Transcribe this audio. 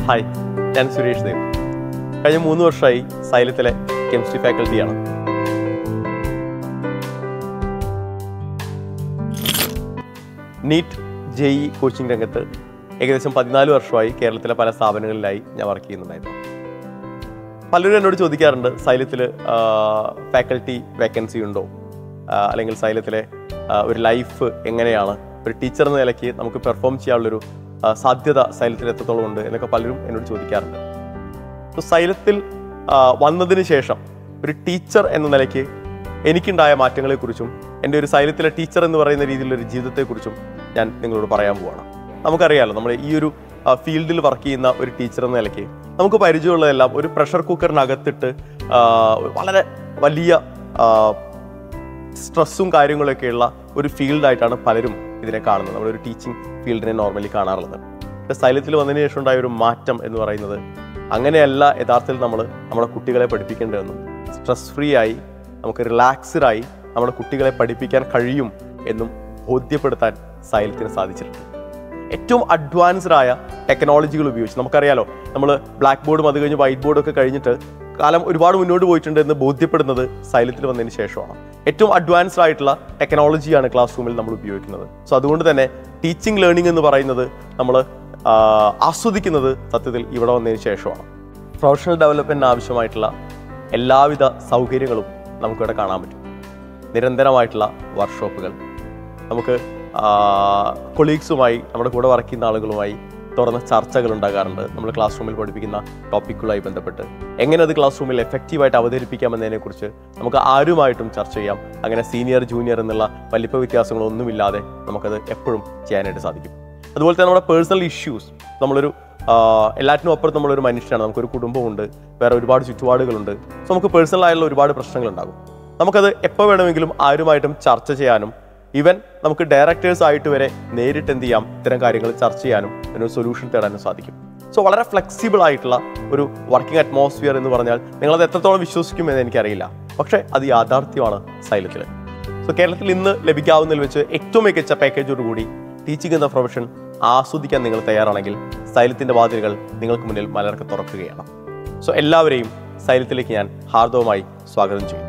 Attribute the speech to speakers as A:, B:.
A: hi ഞാൻ സുരേഷ് ദേവ് കഴിഞ്ഞ മൂന്ന് വർഷമായി സൈലത്തിലെ കെമിസ്ട്രി ഫാക്കൽറ്റിയാണ് നീറ്റ് ജെ ഇ കോച്ചിങ് രംഗത്ത് ഏകദേശം പതിനാല് വർഷമായി കേരളത്തിലെ പല സ്ഥാപനങ്ങളിലായി ഞാൻ വർക്ക് ചെയ്യുന്നുണ്ടായിരുന്നു പലരും എന്നോട് ചോദിക്കാറുണ്ട് സൈലത്തിൽ ഫാക്കൽറ്റി വേക്കൻസി ഉണ്ടോ ആ, അല്ലെങ്കിൽ സൈലത്തിലെ ആ, ഒരു ലൈഫ് എങ്ങനെയാണ് ഒരു ടീച്ചർ എന്ന നിലയ്ക്ക് നമുക്ക് പെർഫോം ചെയ്യാനുള്ളൊരു ആ, സാധ്യത സൈലത്തിൽ എത്രത്തോളം ഉണ്ട് എന്നൊക്കെ പലരും എന്നോട് ചോദിക്കാറുണ്ട് സോ സൈലത്തിൽ ആ, വന്നതിന് ശേഷം ഒരു ടീച്ചർ എന്ന നിലയ്ക്ക് എനിക്കുണ്ടായ മാറ്റങ്ങളെക്കുറിച്ചും എൻ്റെ ഒരു സൈലത്തിലെ ടീച്ചർ എന്ന് പറയുന്ന രീതിയിലുള്ള ഒരു ജീവിതത്തെക്കുറിച്ചും ഞാൻ നിങ്ങളോട് പറയാൻ പോവാണ് നമുക്കറിയാലോ നമ്മൾ ഈ ഒരു ഫീൽഡിൽ വർക്ക് ചെയ്യുന്ന ഒരു ടീച്ചർ എന്ന നിലയ്ക്ക് നമുക്ക് പരിചയമുള്ളതെല്ലാം ഒരു പ്രഷർ കുക്കറിനകത്തിട്ട് ആ, വളരെ വലിയ ആ, സ്ട്രെസ്സും കാര്യങ്ങളൊക്കെയുള്ള ഒരു ഫീൽഡായിട്ടാണ് പലരും ഇതിനെ കാണുന്നത് നമ്മളൊരു ടീച്ചിങ് ഫീൽഡിനെ നോർമലി കാണാറുള്ളത് പക്ഷേ സൈലത്തിൽ വന്നതിന് ശേഷം ഉണ്ടായ ഒരു മാറ്റം എന്ന് പറയുന്നത് അങ്ങനെയല്ല യഥാർത്ഥത്തിൽ നമ്മൾ നമ്മുടെ കുട്ടികളെ പഠിപ്പിക്കേണ്ടതെന്നും സ്ട്രെസ് ഫ്രീ ആയി നമുക്ക് റിലാക്സ്ഡ് ആയി നമ്മുടെ കുട്ടികളെ പഠിപ്പിക്കാൻ കഴിയും എന്നും ബോധ്യപ്പെടുത്താൻ സൈലത്തിന് സാധിച്ചിട്ടുണ്ട് ഏറ്റവും അഡ്വാൻസ്ഡ് ആയ ടെക്നോളജികൾ ഉപയോഗിച്ച് നമുക്കറിയാലോ നമ്മൾ ബ്ലാക്ക് ബോർഡും അത് കഴിഞ്ഞ് വൈറ്റ് ബോർഡും ഒക്കെ കഴിഞ്ഞിട്ട് കാലം ഒരുപാട് മുന്നോട്ട് പോയിട്ടുണ്ട് എന്ന് ബോധ്യപ്പെടുന്നത് സൈലത്തിൽ വന്നതിന് ശേഷമാണ് ഏറ്റവും അഡ്വാൻസ്ഡ് ആയിട്ടുള്ള ടെക്നോളജിയാണ് ക്ലാസ് റൂമിൽ നമ്മൾ ഉപയോഗിക്കുന്നത് സോ അതുകൊണ്ട് തന്നെ ടീച്ചിങ് ലേണിംഗ് എന്ന് പറയുന്നത് നമ്മൾ ആസ്വദിക്കുന്നത് സത്യത്തിൽ ഇവിടെ വന്നതിന് ശേഷമാണ് പ്രൊഫഷണൽ ഡെവലപ്മെൻറ്റിന് ആവശ്യമായിട്ടുള്ള എല്ലാവിധ സൗകര്യങ്ങളും നമുക്കിവിടെ കാണാൻ പറ്റും നിരന്തരമായിട്ടുള്ള വർക്ക്ഷോപ്പുകൾ നമുക്ക് കൊളീഗ്സുമായി നമ്മുടെ കൂടെ വർക്ക് ചെയ്യുന്ന ആളുകളുമായി തുറന്ന ചർച്ചകൾ ഉണ്ടാകാറുണ്ട് നമ്മൾ ക്ലാസ് റൂമിൽ പഠിപ്പിക്കുന്ന ടോപ്പിക്കുകളായി ബന്ധപ്പെട്ട് എങ്ങനെ അത് ക്ലാസ് റൂമിൽ എഫക്റ്റീവായിട്ട് അവതരിപ്പിക്കാമെന്നതിനെക്കുറിച്ച് നമുക്ക് ആരുമായിട്ടും ചർച്ച ചെയ്യാം അങ്ങനെ സീനിയർ ജൂനിയർ എന്നുള്ള വലിപ്പ വ്യത്യാസങ്ങളൊന്നുമില്ലാതെ നമുക്കത് എപ്പോഴും ചെയ്യാനായിട്ട് സാധിക്കും അതുപോലെ തന്നെ നമ്മുടെ പേഴ്സണൽ ഇഷ്യൂസ് നമ്മളൊരു ആ, എല്ലാറ്റിനും അപ്പുറം നമ്മളൊരു മനുഷ്യനാണ് നമുക്കൊരു കുടുംബമുണ്ട് വേറെ ഒരുപാട് ചുറ്റുപാടുകളുണ്ട് സോ നമുക്ക് പേഴ്സണൽ ആയുള്ള ഒരുപാട് പ്രശ്നങ്ങളുണ്ടാകും നമുക്കത് എപ്പോൾ വേണമെങ്കിലും ആരുമായിട്ടും ചർച്ച ചെയ്യാനും ഈവൻ നമുക്ക് ഡയറക്ടേഴ്സ് ആയിട്ട് വരെ നേരിട്ട് എന്ത് ചെയ്യാം ഇത്തരം കാര്യങ്ങൾ ചർച്ച ചെയ്യാനും അതിനൊരു സൊല്യൂഷൻ തേടാനും സാധിക്കും സോ വളരെ ഫ്ലെക്സിബിൾ ആയിട്ടുള്ള ഒരു വർക്കിംഗ് അറ്റ്മോസ്ഫിയർ എന്ന് പറഞ്ഞാൽ നിങ്ങളത് എത്രത്തോളം വിശ്വസിക്കും എന്ന് എനിക്കറിയില്ല പക്ഷേ അത് യാഥാർത്ഥ്യമാണ് സൈലത്തിൽ സോ കേരളത്തിൽ ഇന്ന് ലഭിക്കാവുന്നതിൽ വെച്ച് ഏറ്റവും മികച്ച പാക്കേജോടുകൂടി ടീച്ചിങ് എന്ന പ്രൊഫഷൻ ആസ്വദിക്കാൻ നിങ്ങൾ തയ്യാറാണെങ്കിൽ സൈലത്തിൻ്റെ വാതിലുകൾ നിങ്ങൾക്ക് മുന്നിൽ മലർക്ക് തുറക്കുകയാണ് സോ എല്ലാവരെയും സൈലത്തിലേക്ക് ഞാൻ ഹാർദവമായി സ്വാഗതം ചെയ്യുന്നു